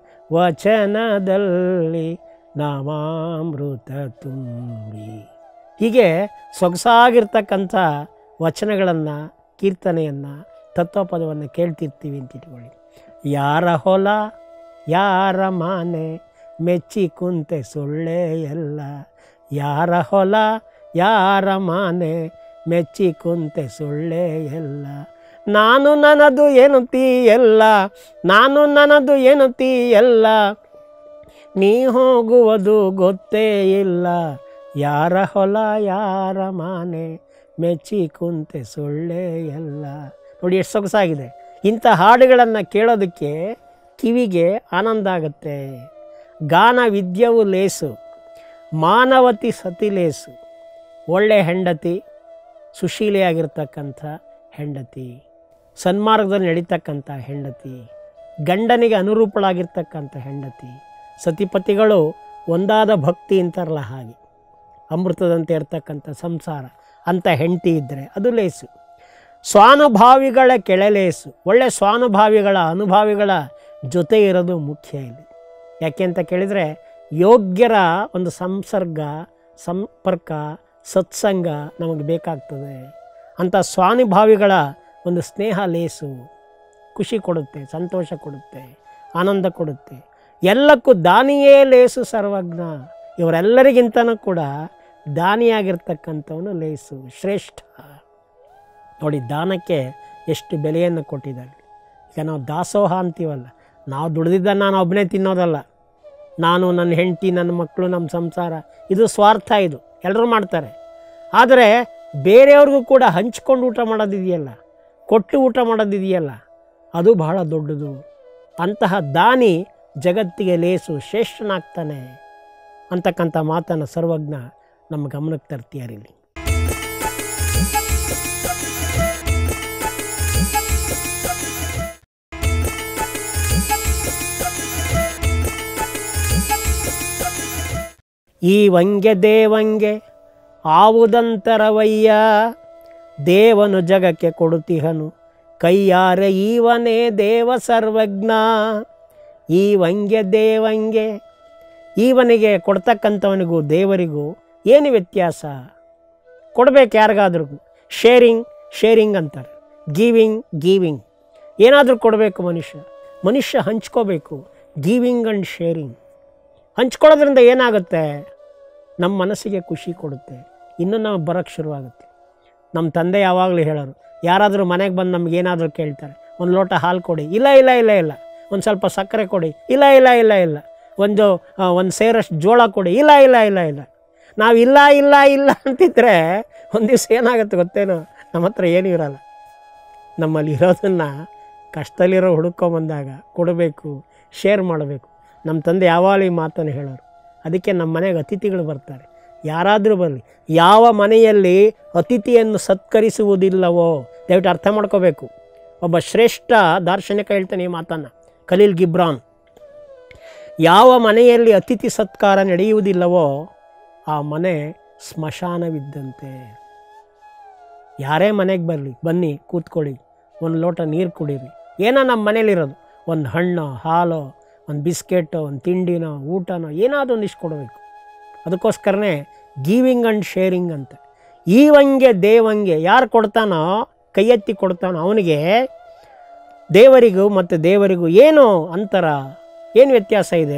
ವಚನದಲ್ಲಿ ನಾಮಾಮೃತ ತುಂಬಿ ಹೀಗೆ ಸೊಗಸಾಗಿರ್ತಕ್ಕಂಥ ವಚನಗಳನ್ನು ಕೀರ್ತನೆಯನ್ನು ತತ್ವಪದವನ್ನು ಕೇಳ್ತಿರ್ತೀವಿ ಅಂತ ಇಟ್ಕೊಳ್ಳಿ ಯಾರ ಹೊಲ ಯಾರ ಮಾನೆ ಮೆಚ್ಚಿ ಕುಂತೆ ಸೊಳ್ಳೆ ಎಲ್ಲ ಯಾರ ಹೊಲ ಯಾರ ಮಾನೆ ಮೆಚ್ಚಿ ಕುಂತೆ ಸೊಳ್ಳೆ ಎಲ್ಲ ನಾನು ನನ್ನದು ಎನ್ನುತ್ತೀ ಎಲ್ಲ ನಾನು ನನ್ನದು ಎನ್ನುತ್ತೀ ಎಲ್ಲ ನೀ ಹೋಗುವುದು ಗೊತ್ತೇ ಇಲ್ಲ ಯಾರ ಹೊಲ ಯಾರ ಮಾನೆ ಮೆಚ್ಚಿ ಕುಂತೆ ಸೊಳ್ಳೆ ಎಲ್ಲ ನೋಡಿ ಎಷ್ಟು ಸೊಗಸಾಗಿದೆ ಇಂಥ ಹಾಡುಗಳನ್ನು ಕೇಳೋದಕ್ಕೆ ಕಿವಿಗೆ ಆನಂದ ಆಗುತ್ತೆ ಗಾನ ವಿದ್ಯವು ಲೇಸು ಮಾನವತಿ ಸತಿ ಲೇಸು ಒಳ್ಳೆ ಹೆಂಡತಿ ಸುಶೀಲೆಯಾಗಿರ್ತಕ್ಕಂಥ ಹೆಂಡತಿ ಸನ್ಮಾರ್ಗದಲ್ಲಿ ನಡೀತಕ್ಕಂಥ ಹೆಂಡತಿ ಗಂಡನಿಗೆ ಅನುರೂಪಳಾಗಿರ್ತಕ್ಕಂಥ ಹೆಂಡತಿ ಸತಿಪತಿಗಳು ಒಂದಾದ ಭಕ್ತಿ ಅಂತಾರಲ್ಲ ಹಾಗೆ ಅಮೃತದಂತೆ ಇರ್ತಕ್ಕಂಥ ಸಂಸಾರ ಅಂತ ಹೆಂಡತಿ ಇದ್ದರೆ ಅದು ಲೇಸು ಸ್ವಾನುಭಾವಿಗಳ ಕೆಳಲೇಸು ಒಳ್ಳೆ ಸ್ವಾನುಭಾವಿಗಳ ಅನುಭಾವಿಗಳ ಜೊತೆ ಇರೋದು ಮುಖ್ಯ ಇಲ್ಲಿ ಯಾಕೆ ಅಂತ ಕೇಳಿದರೆ ಯೋಗ್ಯರ ಒಂದು ಸಂಸರ್ಗ ಸಂಪರ್ಕ ಸತ್ಸಂಗ ನಮಗೆ ಬೇಕಾಗ್ತದೆ ಅಂಥ ಸ್ವಾನುಭಾವಿಗಳ ಒಂದು ಸ್ನೇಹ ಲೇಸು ಖುಷಿ ಕೊಡುತ್ತೆ ಸಂತೋಷ ಕೊಡುತ್ತೆ ಆನಂದ ಕೊಡುತ್ತೆ ಎಲ್ಲಕ್ಕೂ ದಾನಿಯೇ ಲೇಸು ಸರ್ವಜ್ಞ ಇವರೆಲ್ಲರಿಗಿಂತನೂ ಕೂಡ ದಾನಿಯಾಗಿರ್ತಕ್ಕಂಥವನು ಲೇಸು ಶ್ರೇಷ್ಠ ನೋಡಿ ದಾನಕ್ಕೆ ಎಷ್ಟು ಬೆಲೆಯನ್ನು ಕೊಟ್ಟಿದ್ದಾರೆ ಈಗ ನಾವು ದಾಸೋಹ ಅಂತೀವಲ್ಲ ನಾವು ದುಡ್ದಿದ್ದ ನಾನು ಒಬ್ಬನೇ ತಿನ್ನೋದಲ್ಲ ನಾನು ನನ್ನ ಹೆಂಡತಿ ನನ್ನ ಮಕ್ಕಳು ನಮ್ಮ ಸಂಸಾರ ಇದು ಸ್ವಾರ್ಥ ಇದು ಎಲ್ಲರೂ ಮಾಡ್ತಾರೆ ಆದರೆ ಬೇರೆಯವ್ರಿಗೂ ಕೂಡ ಹಂಚ್ಕೊಂಡು ಊಟ ಮಾಡೋದಿದೆಯಲ್ಲ ಕೊಟ್ಟು ಊಟ ಮಾಡೋದಿದೆಯಲ್ಲ ಅದು ಬಹಳ ದೊಡ್ಡದು ಅಂತಹ ದಾನಿ ಜಗತ್ತಿಗೆ ಲೇಸು ಶ್ರೇಷ್ಠನಾಗ್ತಾನೆ ಅಂತಕ್ಕಂಥ ಮಾತನ್ನು ಸರ್ವಜ್ಞ ನಮ್ಮ ಗಮನಕ್ಕೆ ತರ್ತೀಯಾರಿಲ್ಲಿ ಈ ವಂಗೆ ದೇವಂಗೆ ಆವುದಂತರವಯ್ಯ ದೇವನು ಜಗಕ್ಕೆ ಕೊಡುತಿಹನು ಕೈಯಾರೆ ಈವನೇ ದೇವ ಸರ್ವಜ್ಞ ಈ ವಂಗೆ ದೇವಂಗೆ ಈವನಿಗೆ ಕೊಡ್ತಕ್ಕಂಥವನಿಗೂ ದೇವರಿಗೂ ಏನು ವ್ಯತ್ಯಾಸ ಕೊಡಬೇಕು ಯಾರಿಗಾದ್ರೂ ಶೇರಿಂಗ್ ಶೇರಿಂಗ್ ಅಂತಾರೆ ಗಿವಿಂಗ್ ಗಿವಿಂಗ್ ಏನಾದರೂ ಕೊಡಬೇಕು ಮನುಷ್ಯ ಮನುಷ್ಯ ಹಂಚ್ಕೋಬೇಕು ಗಿವಿಂಗ್ ಆ್ಯಂಡ್ ಶೇರಿಂಗ್ ಹಂಚ್ಕೊಳ್ಳೋದ್ರಿಂದ ಏನಾಗುತ್ತೆ ನಮ್ಮ ಮನಸ್ಸಿಗೆ ಖುಷಿ ಕೊಡುತ್ತೆ ಇನ್ನೂ ನಾವು ಬರೋಕ್ಕೆ ಶುರುವಾಗುತ್ತೆ ನಮ್ಮ ತಂದೆ ಯಾವಾಗಲೂ ಹೇಳೋರು ಯಾರಾದರೂ ಮನೆಗೆ ಬಂದು ನಮ್ಗೆ ಏನಾದರೂ ಕೇಳ್ತಾರೆ ಒಂದು ಲೋಟ ಹಾಲು ಕೊಡಿ ಇಲ್ಲ ಇಲ್ಲ ಇಲ್ಲ ಇಲ್ಲ ಒಂದು ಸ್ವಲ್ಪ ಸಕ್ಕರೆ ಕೊಡಿ ಇಲ್ಲ ಇಲ್ಲ ಇಲ್ಲ ಇಲ್ಲ ಒಂದು ಆ, ಒಂದು ಸೇರಷ್ಟು ಜೋಳ ಕೊಡಿ ಇಲ್ಲ ಇಲ್ಲ ಇಲ್ಲ ಇಲ್ಲ ನಾವು ಇಲ್ಲ ಇಲ್ಲ ಇಲ್ಲ ಅಂತಿದ್ರೆ ಒಂದು ದಿವಸ ಏನಾಗುತ್ತೆ ಗೊತ್ತೇನೋ ನಮ್ಮ ಹತ್ರ ಏನೂ ಇರಲ್ಲ ನಮ್ಮಲ್ಲಿ ಇರೋದನ್ನು ಕಷ್ಟದಲ್ಲಿರೋ ಹುಡುಕೊಂಬಂದಾಗ ಕೊಡಬೇಕು ಶೇರ್ ಮಾಡಬೇಕು ನಮ್ಮ ತಂದೆ ಯಾವಾಗಲೂ ಈ ಮಾತನ್ನು ಹೇಳೋರು ಅದಕ್ಕೆ ನಮ್ಮ ಮನೆಗೆ ಅತಿಥಿಗಳು ಬರ್ತಾರೆ ಯಾರಾದರೂ ಬರಲಿ ಯಾವ ಮನೆಯಲ್ಲಿ ಅತಿಥಿಯನ್ನು ಸತ್ಕರಿಸುವುದಿಲ್ಲವೋ ದಯವಿಟ್ಟು ಅರ್ಥ ಮಾಡ್ಕೋಬೇಕು ಒಬ್ಬ ಶ್ರೇಷ್ಠ ದಾರ್ಶನಿಕ ಹೇಳ್ತಾನೆ ಈ ಮಾತನ್ನು ಖಲೀಲ್ ಗಿಬ್ರಾನ್ ಯಾವ ಮನೆಯಲ್ಲಿ ಅತಿಥಿ ಸತ್ಕಾರ ನಡೆಯುವುದಿಲ್ಲವೋ ಆ ಮನೆ ಸ್ಮಶಾನವಿದ್ದಂತೆ ಯಾರೇ ಮನೆಗೆ ಬರಲಿ ಬನ್ನಿ ಕೂತ್ಕೊಳ್ಳಿ ಒಂದು ಲೋಟ ನೀರು ಕುಡೀರಿ ಏನೋ ನಮ್ಮ ಮನೇಲಿರೋದು ಒಂದು ಹಣ್ಣು ಹಾಲು ಒಂದು ಬಿಸ್ಕೆಟು ಒಂದು ತಿಂಡಿನೋ ಊಟನೋ ಏನಾದರೂ ಒಂದಿಷ್ಟು ಕೊಡಬೇಕು ಅದಕ್ಕೋಸ್ಕರನೇ ಗೀವಿಂಗ್ ಆ್ಯಂಡ್ ಶೇರಿಂಗ್ ಅಂತ ಈವಂಗೆ ದೇವಂಗೆ ಯಾರು ಕೊಡ್ತಾನೋ ಕೈ ಎತ್ತಿ ಕೊಡ್ತಾನೋ ಅವನಿಗೆ ದೇವರಿಗೂ ಮತ್ತು ದೇವರಿಗೂ ಏನು ಅಂತರ ಏನು ವ್ಯತ್ಯಾಸ ಇದೆ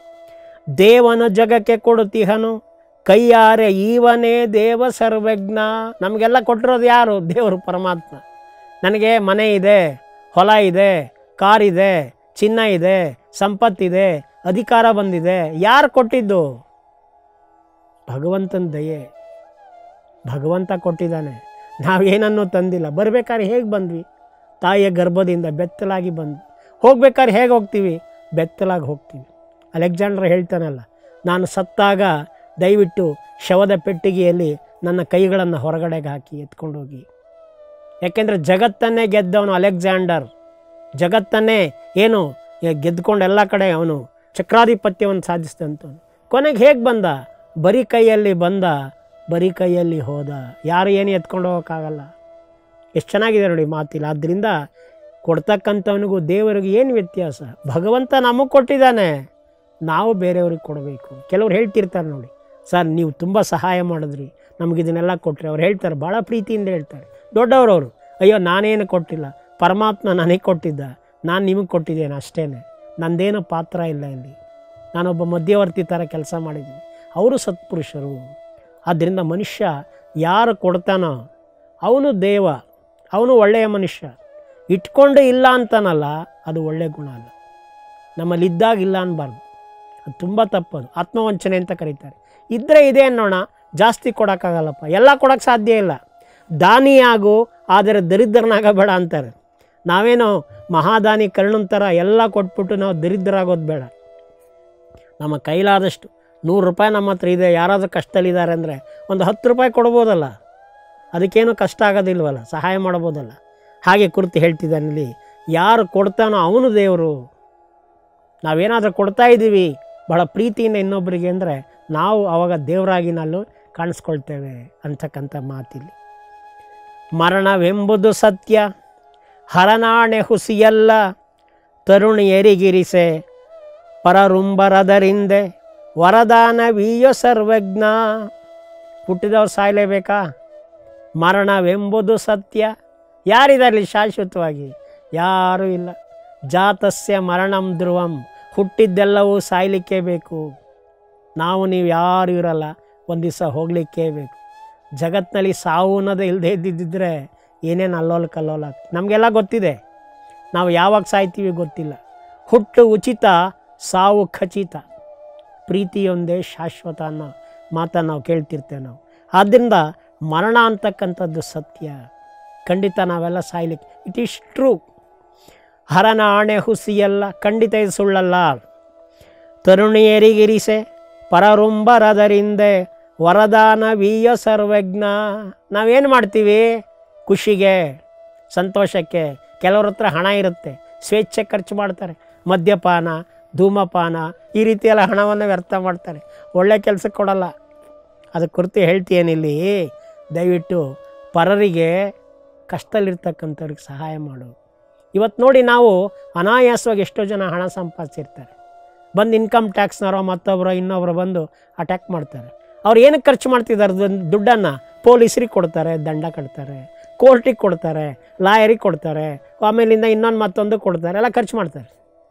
ದೇವನ ಜಗಕ್ಕೆ ಕೊಡುತ್ತೀಹನು ಕೈಯಾರೆ ಈವನೇ ದೇವ ಸರ್ವಜ್ಞ ನಮಗೆಲ್ಲ ಕೊಟ್ಟಿರೋದು ಯಾರು ದೇವರು ಪರಮಾತ್ಮ ನನಗೆ ಮನೆ ಇದೆ ಹೊಲ ಇದೆ ಕಾರ್ ಇದೆ ಚಿನ್ನ ಇದೆ ಸಂಪತ್ತಿದೆ ಅಧಿಕಾರ ಬಂದಿದೆ ಯಾರು ಕೊಟ್ಟಿದ್ದು ಭಗವಂತನ ದಯೆ ಭಗವಂತ ಕೊಟ್ಟಿದ್ದಾನೆ ನಾವೇನನ್ನೂ ತಂದಿಲ್ಲ ಬರ್ಬೇಕಾದ್ರೆ ಹೇಗೆ ಬಂದ್ವಿ ತಾಯಿಯ ಗರ್ಭದಿಂದ ಬೆತ್ತಲಾಗಿ ಬಂದ್ವಿ ಹೋಗ್ಬೇಕಾದ್ರೆ ಹೇಗೆ ಹೋಗ್ತೀವಿ ಬೆತ್ತಲಾಗಿ ಹೋಗ್ತೀವಿ ಅಲೆಕ್ಸಾಂಡರ್ ಹೇಳ್ತಾನಲ್ಲ ನಾನು ಸತ್ತಾಗ ದಯವಿಟ್ಟು ಶವದ ಪೆಟ್ಟಿಗೆಯಲ್ಲಿ ನನ್ನ ಕೈಗಳನ್ನು ಹೊರಗಡೆಗೆ ಹಾಕಿ ಎತ್ಕೊಂಡು ಹೋಗಿ ಯಾಕೆಂದರೆ ಜಗತ್ತನ್ನೇ ಗೆದ್ದವನು ಅಲೆಕ್ಸಾಂಡರ್ ಜಗತ್ತನ್ನೇ ಏನು ಎ- ಗೆದ್ಕೊಂಡು ಎಲ್ಲ ಕಡೆ ಅವನು ಚಕ್ರಾಧಿಪತ್ಯವನ್ನು ಸಾಧಿಸಿದಂಥವನು ಕೊನೆಗೆ ಹೇಗೆ ಬಂದ ಬರೀ ಕೈಯಲ್ಲಿ ಬಂದ ಬರೀ ಕೈಯಲ್ಲಿ ಹೋದ ಯಾರು ಏನು ಎತ್ಕೊಂಡು ಹೋಗೋಕ್ಕಾಗಲ್ಲ ಎಷ್ಟು ಚೆನ್ನಾಗಿದೆ ನೋಡಿ ಮಾತಿಲ್ಲ ಆದ್ದರಿಂದ ಕೊಡ್ತಕ್ಕಂಥವನಿಗೂ ದೇವರಿಗೂ ಏನು ವ್ಯತ್ಯಾಸ ಭಗವಂತ ನಮಗೆ ಕೊಟ್ಟಿದ್ದಾನೆ ನಾವು ಬೇರೆಯವ್ರಿಗೆ ಕೊಡಬೇಕು ಕೆಲವ್ರು ಹೇಳ್ತಿರ್ತಾರೆ ನೋಡಿ ಸರ್ ನೀವು ತುಂಬ ಸಹಾಯ ಮಾಡಿದ್ರಿ ನಮ್ಗೆ ಇದನ್ನೆಲ್ಲ ಕೊಟ್ಟರೆ ಅವ್ರು ಹೇಳ್ತಾರೆ ಭಾಳ ಪ್ರೀತಿಯಿಂದ ಹೇಳ್ತಾರೆ ದೊಡ್ಡವರವರು ಅಯ್ಯೋ ನಾನೇನು ಕೊಟ್ಟಿಲ್ಲ ಪರಮಾತ್ಮ ನನಗೆ ಕೊಟ್ಟಿದ್ದ ನಾನು ನಿಮಗೆ ಕೊಟ್ಟಿದ್ದೇನೆ ಅಷ್ಟೇ ನಂದೇನು ಪಾತ್ರ ಇಲ್ಲ ಇಲ್ಲಿ ನಾನೊಬ್ಬ ಮಧ್ಯವರ್ತಿ ಥರ ಕೆಲಸ ಮಾಡಿದ್ದೀನಿ ಅವರು ಸತ್ಪುರುಷರು ಆದ್ದರಿಂದ ಮನುಷ್ಯ ಯಾರು ಕೊಡ್ತಾನೋ ಅವನು ದೇವ ಅವನು ಒಳ್ಳೆಯ ಮನುಷ್ಯ ಇಟ್ಕೊಂಡು ಇಲ್ಲ ಅಂತಾನಲ್ಲ ಅದು ಒಳ್ಳೆಯ ಗುಣ ಅಲ್ಲ ನಮ್ಮಲ್ಲಿ ಇದ್ದಾಗ ಇಲ್ಲ ಅನ್ಬಾರ್ದು ಅದು ತುಂಬ ತಪ್ಪದು ಆತ್ಮವಂಚನೆ ಅಂತ ಕರೀತಾರೆ ಇದ್ದರೆ ಇದೆ ಅನ್ನೋಣ ಜಾಸ್ತಿ ಕೊಡೋಕ್ಕಾಗಲ್ಲಪ್ಪ ಎಲ್ಲ ಕೊಡೋಕ್ಕೆ ಸಾಧ್ಯ ಇಲ್ಲ ದಾನಿಯಾಗು ಆದರೆ ದರಿದ್ರನಾಗಬೇಡ ಅಂತಾರೆ ನಾವೇನೋ ಮಹಾದಾನಿ ಕರ್ಣನ್ ಥರ ಎಲ್ಲ ಕೊಟ್ಬಿಟ್ಟು ನಾವು ದರಿದ್ರರಾಗೋದು ಬೇಡ ನಮ್ಮ ಕೈಲಾದಷ್ಟು ನೂರು ರೂಪಾಯಿ ನಮ್ಮ ಹತ್ರ ಇದೆ ಯಾರಾದರೂ ಕಷ್ಟದಲ್ಲಿದ್ದಾರೆ ಅಂದರೆ ಒಂದು ಹತ್ತು ರೂಪಾಯಿ ಕೊಡ್ಬೋದಲ್ಲ ಅದಕ್ಕೇನು ಕಷ್ಟ ಆಗೋದಿಲ್ವಲ್ಲ ಸಹಾಯ ಮಾಡ್ಬೋದಲ್ಲ ಹಾಗೆ ಕುರಿತು ಹೇಳ್ತಿದ್ದಾನೆ ಇಲ್ಲಿ ಯಾರು ಕೊಡ್ತಾನೋ ಅವನು ದೇವರು ನಾವೇನಾದರೂ ಕೊಡ್ತಾ ಇದ್ದೀವಿ ಬಹಳ ಪ್ರೀತಿಯಿಂದ ಇನ್ನೊಬ್ಬರಿಗೆ ಅಂದರೆ ನಾವು ಅವಾಗ ದೇವರಾಗಿ ನಾವು ಕಾಣಿಸ್ಕೊಳ್ತೇವೆ ಅಂತಕ್ಕಂಥ ಮಾತಿಲ್ಲಿ ಮರಣವೆಂಬುದು ಸತ್ಯ ಹರನಾಣೆ ಹುಸಿಯಲ್ಲ ತರುಣಿಯರಿಗಿರಿಸೆ ಪರರುಂಬರದರಿಂದೆ ವರದಾನವೀಯ ಸರ್ವಜ್ಞ ಹುಟ್ಟಿದವ್ರು ಸಾಯಲೇಬೇಕಾ ಮರಣವೆಂಬುದು ಸತ್ಯ ಯಾರಿದಾರಲಿ ಶಾಶ್ವತವಾಗಿ ಯಾರೂ ಇಲ್ಲ ಜಾತಸ್ಯ ಮರಣಂ ಧ್ರುವಂ ಹುಟ್ಟಿದ್ದೆಲ್ಲವೂ ಸಾಯಲಿಕ್ಕೇ ಬೇಕು ನಾವು ನೀವು ಯಾರು ಇರಲ್ಲ ಒಂದು ದಿವಸ ಹೋಗಲಿಕ್ಕೇ ಬೇಕು ಜಗತ್ತಿನಲ್ಲಿ ಸಾವು ಅನ್ನೋದೇ ಇಲ್ಲದೆ ಇದ್ದಿದ್ದರೆ ಏನೇನು ಅಲ್ಲೋಲ ಕಲ್ಲೋಲ ಆಗ್ತದೆ ನಮಗೆಲ್ಲ ಗೊತ್ತಿದೆ ನಾವು ಯಾವಾಗ ಸಾಯ್ತೀವಿ ಗೊತ್ತಿಲ್ಲ ಹುಟ್ಟು ಉಚಿತ ಸಾವು ಖಚಿತ ಪ್ರೀತಿಯೊಂದೇ ಶಾಶ್ವತ ಅನ್ನೋ ಮಾತನ್ನು ನಾವು ಕೇಳ್ತಿರ್ತೇವೆ ನಾವು ಆದ್ದರಿಂದ ಮರಣ ಅಂತಕ್ಕಂಥದ್ದು ಸತ್ಯ ಖಂಡಿತ ನಾವೆಲ್ಲ ಸಾಯ್ಲಿಕ್ಕೆ ಇಟ್ ಈಸ್ ಟ್ರೂ ಹರನ ಆಣೆ ಹುಸಿಯಲ್ಲ ಖಂಡಿತ ಇದು ಸುಳ್ಳಲ್ಲ ತರುಣಿಯರಿಗಿರಿಸೆ ಪರರುಂಬರದರಿಂದೆ ವರದಾನ ವೀಯ ಸರ್ವಜ್ಞ ನಾವೇನು ಮಾಡ್ತೀವಿ ಖುಷಿಗೆ ಸಂತೋಷಕ್ಕೆ ಕೆಲವ್ರ ಹತ್ರ ಹಣ ಇರುತ್ತೆ ಸ್ವೇಚ್ಛೆ ಖರ್ಚು ಮಾಡ್ತಾರೆ ಮದ್ಯಪಾನ ಧೂಮಪಾನ ಈ ರೀತಿಯೆಲ್ಲ ಹಣವನ್ನು ವ್ಯರ್ಥ ಮಾಡ್ತಾರೆ ಒಳ್ಳೆ ಕೆಲಸಕ್ಕೆ ಕೊಡಲ್ಲ ಅದಕ್ಕೆ ಕುರಿತು ಹೇಳ್ತೀಯೇನಿಲ್ಲಿ ದಯವಿಟ್ಟು ಪರರಿಗೆ ಕಷ್ಟದಲ್ಲಿರ್ತಕ್ಕಂಥವ್ರಿಗೆ ಸಹಾಯ ಮಾಡು ಇವತ್ತು ನೋಡಿ ನಾವು ಅನಾಯಾಸವಾಗಿ ಎಷ್ಟೋ ಜನ ಹಣ ಸಂಪಾದಿಸಿರ್ತಾರೆ ಬಂದು ಇನ್ಕಮ್ ಟ್ಯಾಕ್ಸ್ನವರೋ ಮತ್ತೊಬ್ಬರು ಇನ್ನೊಬ್ಬರು ಬಂದು ಅಟ್ಯಾಕ್ ಮಾಡ್ತಾರೆ ಅವ್ರು ಏನಕ್ಕೆ ಖರ್ಚು ಮಾಡ್ತಿದ್ದಾರೆ ದುಡ್ಡನ್ನು ಪೊಲೀಸರಿಗೆ ಕೊಡ್ತಾರೆ ದಂಡ ಕಟ್ತಾರೆ ಕೋರ್ಟಿಗೆ ಕೊಡ್ತಾರೆ ಲಾಯರಿಗೆ ಕೊಡ್ತಾರೆ ಆಮೇಲಿಂದ ಇನ್ನೊಂದು ಮತ್ತೊಂದು ಕೊಡ್ತಾರೆ ಎಲ್ಲ ಖರ್ಚು ಮಾಡ್ತಾರೆ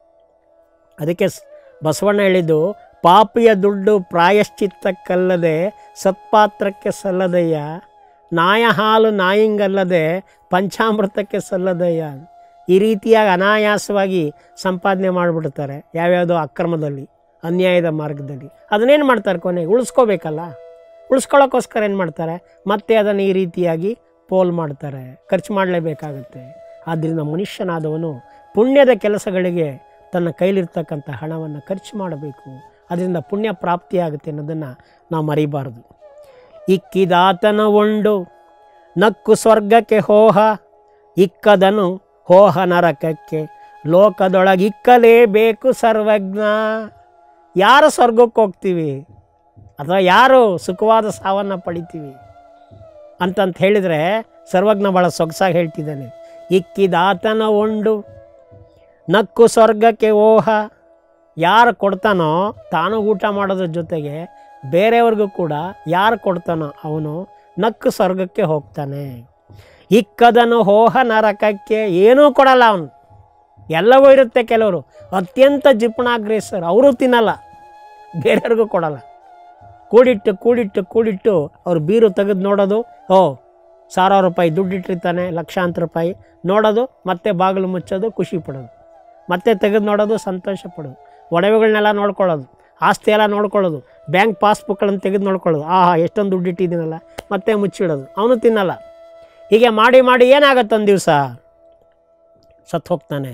ಅದಕ್ಕೆ ಸ್- ಬಸವಣ್ಣ ಹೇಳಿದ್ದು ಪಾಪಿಯ ದುಡ್ಡು ಪ್ರಾಯಶ್ಚಿತ್ತಕ್ಕಲ್ಲದೆ ಸತ್ಪಾತ್ರಕ್ಕೆ ಸಲ್ಲದಯ್ಯ ನಾಯ ಹಾಲು ನಾಯಿಂಗಲ್ಲದೆ ಪಂಚಾಮೃತಕ್ಕೆ ಸಲ್ಲದಯ್ಯ ಈ ರೀತಿಯಾಗಿ ಅನಾಯಾಸವಾಗಿ ಸಂಪಾದನೆ ಮಾಡಿಬಿಡ್ತಾರೆ ಯಾವ್ಯಾವುದೋ ಅಕ್ರಮದಲ್ಲಿ ಅನ್ಯಾಯದ ಮಾರ್ಗದಲ್ಲಿ ಅದನ್ನೇನು ಮಾಡ್ತಾರೆ ಕೊನೆಗೆ ಉಳಿಸ್ಕೋಬೇಕಲ್ಲ ಉಳಿಸ್ಕೊಳ್ಳೋಕ್ಕೋಸ್ಕರ ಏನು ಮಾಡ್ತಾರೆ ಮತ್ತೆ ಅದನ್ನು ಈ ರೀತಿಯಾಗಿ ಪೋಲ್ ಮಾಡ್ತಾರೆ ಖರ್ಚು ಮಾಡಲೇಬೇಕಾಗುತ್ತೆ ಆದ್ದರಿಂದ ಮನುಷ್ಯನಾದವನು ಪುಣ್ಯದ ಕೆಲಸಗಳಿಗೆ ತನ್ನ ಕೈಲಿರ್ತಕ್ಕಂಥ ಹಣವನ್ನು ಖರ್ಚು ಮಾಡಬೇಕು ಅದರಿಂದ ಪುಣ್ಯ ಪ್ರಾಪ್ತಿಯಾಗುತ್ತೆ ಅನ್ನೋದನ್ನು ನಾವು ಮರಿಬಾರದು ಇಕ್ಕಿದಾತನ ಉಂಡು ನಕ್ಕು ಸ್ವರ್ಗಕ್ಕೆ ಹೋಹ ಇಕ್ಕದನು ಹೋಹ ನರಕಕ್ಕೆ ಲೋಕದೊಳಗಿಕ್ಕಲೇಬೇಕು ಸರ್ವಜ್ಞ ಯಾರು ಸ್ವರ್ಗಕ್ಕೆ ಹೋಗ್ತೀವಿ ಅಥವಾ ಯಾರು ಸುಖವಾದ ಸಾವನ್ನು ಪಡಿತೀವಿ ಅಂತಂತ ಹೇಳಿದರೆ ಸರ್ವಜ್ಞ ಭಾಳ ಸೊಗಸಾಗಿ ಹೇಳ್ತಿದ್ದಾನೆ ಇಕ್ಕಿದಾತನ ಉಂಡು ನಕ್ಕು ಸ್ವರ್ಗಕ್ಕೆ ಓಹ ಯಾರು ಕೊಡ್ತಾನೋ ತಾನು ಊಟ ಮಾಡೋದ್ರ ಜೊತೆಗೆ ಬೇರೆಯವ್ರಿಗೂ ಕೂಡ ಯಾರು ಕೊಡ್ತಾನೋ ಅವನು ನಕ್ಕು ಸ್ವರ್ಗಕ್ಕೆ ಹೋಗ್ತಾನೆ ಇಕ್ಕದನು ಹೋಹ ನರಕಕ್ಕೆ ಏನೂ ಕೊಡಲ್ಲ ಅವನು ಎಲ್ಲವೂ ಇರುತ್ತೆ ಕೆಲವರು ಅತ್ಯಂತ ಜಿಪುಣಾಗ್ರೇಸರ್ ಅವರು ತಿನ್ನಲ್ಲ ಬೇರೆಯವ್ರಿಗೂ ಕೊಡಲ್ಲ ಕೂಡಿಟ್ಟು ಕೂಡಿಟ್ಟು ಕೂಡಿಟ್ಟು ಅವ್ರು ಬೀರು ತೆಗೆದು ನೋಡೋದು ಓ ಸಾವಿರಾರು ರೂಪಾಯಿ ದುಡ್ಡಿಟ್ಟಿರ್ತಾನೆ ಲಕ್ಷಾಂತರ ರೂಪಾಯಿ ನೋಡೋದು ಮತ್ತೆ ಬಾಗಿಲು ಮುಚ್ಚೋದು ಖುಷಿ ಪಡೋದು ಮತ್ತೆ ತೆಗೆದು ನೋಡೋದು ಸಂತೋಷ ಪಡೋದು ಒಡವೆಗಳನ್ನೆಲ್ಲ ನೋಡ್ಕೊಳ್ಳೋದು ಆಸ್ತಿ ಎಲ್ಲ ನೋಡ್ಕೊಳ್ಳೋದು ಬ್ಯಾಂಕ್ ಪಾಸ್ಬುಕ್ಗಳನ್ನು ತೆಗೆದು ನೋಡ್ಕೊಳ್ಳೋದು ಆಹಾ ಎಷ್ಟೊಂದು ದುಡ್ಡು ಇಟ್ಟಿದ್ದೀನಲ್ಲ ಮತ್ತೆ ಮುಚ್ಚಿಡೋದು ಅವನು ತಿನ್ನಲ್ಲ ಹೀಗೆ ಮಾಡಿ ಮಾಡಿ ಏನಾಗತ್ತೆ ಒಂದು ದಿವಸ ಸತ್ತು ಹೋಗ್ತಾನೆ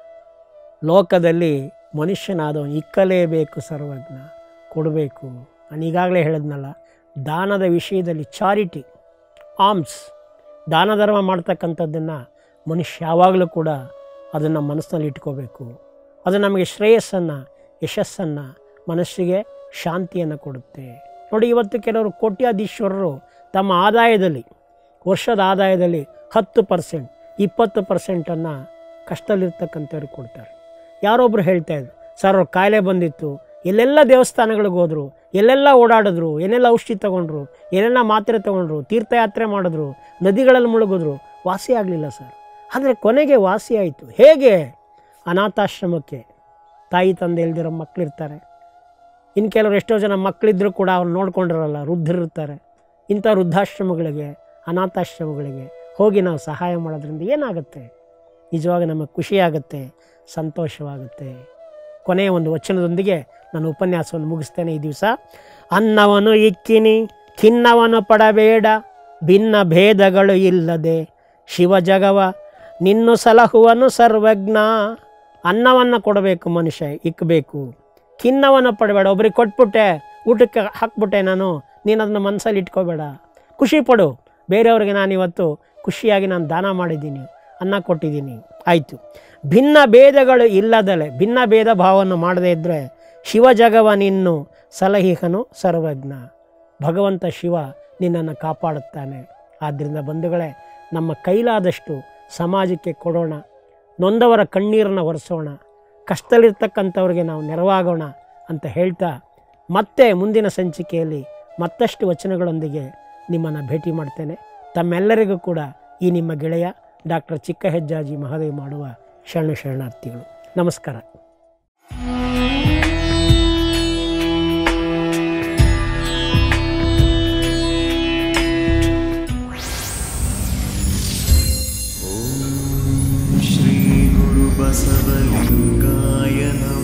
ಲೋಕದಲ್ಲಿ ಮನುಷ್ಯನಾದವನು ಇಕ್ಕಲೇಬೇಕು ಸರ್ವಜ್ಞ ಕೊಡಬೇಕು ನಾನು ಈಗಾಗಲೇ ಹೇಳಿದ್ನಲ್ಲ ದಾನದ ವಿಷಯದಲ್ಲಿ ಚಾರಿಟಿ ಆರ್ಮ್ಸ್ ದಾನ ಧರ್ಮ ಮಾಡ್ತಕ್ಕಂಥದ್ದನ್ನು ಮನುಷ್ಯ ಯಾವಾಗಲೂ ಕೂಡ ಅದನ್ನು ಮನಸ್ಸಿನಲ್ಲಿ ಇಟ್ಕೋಬೇಕು ಅದು ನಮಗೆ ಶ್ರೇಯಸ್ಸನ್ನು ಯಶಸ್ಸನ್ನು ಮನಸ್ಸಿಗೆ ಶಾಂತಿಯನ್ನು ಕೊಡುತ್ತೆ ನೋಡಿ ಇವತ್ತು ಕೆಲವರು ಕೋಟ್ಯಾಧೀಶ್ವರರು ತಮ್ಮ ಆದಾಯದಲ್ಲಿ ವರ್ಷದ ಆದಾಯದಲ್ಲಿ ಹತ್ತು ಪರ್ಸೆಂಟ್ ಇಪ್ಪತ್ತು ಪರ್ಸೆಂಟನ್ನು ಕಷ್ಟದಲ್ಲಿರ್ತಕ್ಕಂಥವ್ರಿಗೆ ಕೊಡ್ತಾರೆ ಯಾರೊಬ್ಬರು ಹೇಳ್ತಾ ಇದ್ರು ಸರ್ ಅವ್ರ ಕಾಯಿಲೆ ಬಂದಿತ್ತು ಎಲ್ಲೆಲ್ಲ ದೇವಸ್ಥಾನಗಳಿಗೆ ಹೋದರು ಎಲ್ಲೆಲ್ಲ ಓಡಾಡಿದ್ರು ಏನೆಲ್ಲ ಔಷಧಿ ತೊಗೊಂಡ್ರು ಏನೆಲ್ಲ ಮಾತ್ರೆ ತೊಗೊಂಡ್ರು ತೀರ್ಥಯಾತ್ರೆ ಮಾಡಿದ್ರು ನದಿಗಳಲ್ಲಿ ಮುಳುಗಿದ್ರು ವಾಸಿ ಆಗಲಿಲ್ಲ ಸರ್ ಆದರೆ ಕೊನೆಗೆ ವಾಸಿ ಆಯಿತು ಹೇಗೆ ಅನಾಥಾಶ್ರಮಕ್ಕೆ ತಾಯಿ ತಂದೆ ಇಲ್ದಿರೋ ಮಕ್ಕಳಿರ್ತಾರೆ ಇನ್ನು ಕೆಲವರು ಎಷ್ಟೋ ಜನ ಮಕ್ಕಳಿದ್ರೂ ಕೂಡ ಅವ್ರು ನೋಡ್ಕೊಂಡಿರಲ್ಲ ವೃದ್ಧರಿರ್ತಾರೆ ಇಂಥ ವೃದ್ಧಾಶ್ರಮಗಳಿಗೆ ಅನಾಥಾಶ್ರಮಗಳಿಗೆ ಹೋಗಿ ನಾವು ಸಹಾಯ ಮಾಡೋದ್ರಿಂದ ಏನಾಗುತ್ತೆ ನಿಜವಾಗಿ ನಮಗೆ ಖುಷಿಯಾಗುತ್ತೆ ಸಂತೋಷವಾಗುತ್ತೆ ಕೊನೆಯ ಒಂದು ವಚನದೊಂದಿಗೆ ನಾನು ಉಪನ್ಯಾಸವನ್ನು ಮುಗಿಸ್ತೇನೆ ಈ ದಿವಸ ಅನ್ನವನು ಇಕ್ಕಿನಿ ಖಿನ್ನವನು ಪಡಬೇಡ ಭಿನ್ನ ಭೇದಗಳು ಇಲ್ಲದೆ ಶಿವ ಜಗವ ನಿನ್ನು ಸಲಹುವನು ಸರ್ವಜ್ಞ ಅನ್ನವನ್ನು ಕೊಡಬೇಕು ಮನುಷ್ಯ ಇಕ್ಕಬೇಕು ಖಿನ್ನವನ್ನು ಪಡಬೇಡ ಒಬ್ರಿಗೆ ಕೊಟ್ಬಿಟ್ಟೆ ಊಟಕ್ಕೆ ಹಾಕ್ಬಿಟ್ಟೆ ನಾನು ನೀನು ಅದನ್ನ ಮನಸ್ಸಲ್ಲಿ ಇಟ್ಕೋಬೇಡ ಖುಷಿ ಪಡು ಬೇರೆಯವ್ರಿಗೆ ನಾನು ಇವತ್ತು ಖುಷಿಯಾಗಿ ನಾನು ದಾನ ಮಾಡಿದ್ದೀನಿ ಅನ್ನ ಕೊಟ್ಟಿದ್ದೀನಿ ಆಯಿತು ಭಿನ್ನ ಭೇದಗಳು ಇಲ್ಲದಲೆ ಭಿನ್ನ ಭೇದ ಭಾವವನ್ನು ಮಾಡದೇ ಇದ್ದರೆ ಶಿವ ಜಗವ ನಿನ್ನು ಸಲಹಿಹನು ಸರ್ವಜ್ಞ ಭಗವಂತ ಶಿವ ನಿನ್ನನ್ನು ಕಾಪಾಡುತ್ತಾನೆ ಆದ್ದರಿಂದ ಬಂಧುಗಳೇ ನಮ್ಮ ಕೈಲಾದಷ್ಟು ಸಮಾಜಕ್ಕೆ ಕೊಡೋಣ ನೊಂದವರ ಕಣ್ಣೀರನ್ನು ಒರೆಸೋಣ ಕಷ್ಟದಲ್ಲಿರ್ತಕ್ಕಂಥವ್ರಿಗೆ ನಾವು ನೆರವಾಗೋಣ ಅಂತ ಹೇಳ್ತಾ ಮತ್ತೆ ಮುಂದಿನ ಸಂಚಿಕೆಯಲ್ಲಿ ಮತ್ತಷ್ಟು ವಚನಗಳೊಂದಿಗೆ ನಿಮ್ಮನ್ನು ಭೇಟಿ ಮಾಡ್ತೇನೆ ತಮ್ಮೆಲ್ಲರಿಗೂ ಕೂಡ ಈ ನಿಮ್ಮ ಗೆಳೆಯ ಡಾಕ್ಟರ್ ಚಿಕ್ಕ ಹೆಜ್ಜಾಜಿ ಮಹದೇವ್ ಮಾಡುವ ಶರಣ ಶರಣಾರ್ಥಿಗಳು ನಮಸ್ಕಾರ बसवलिङ्गाय नमः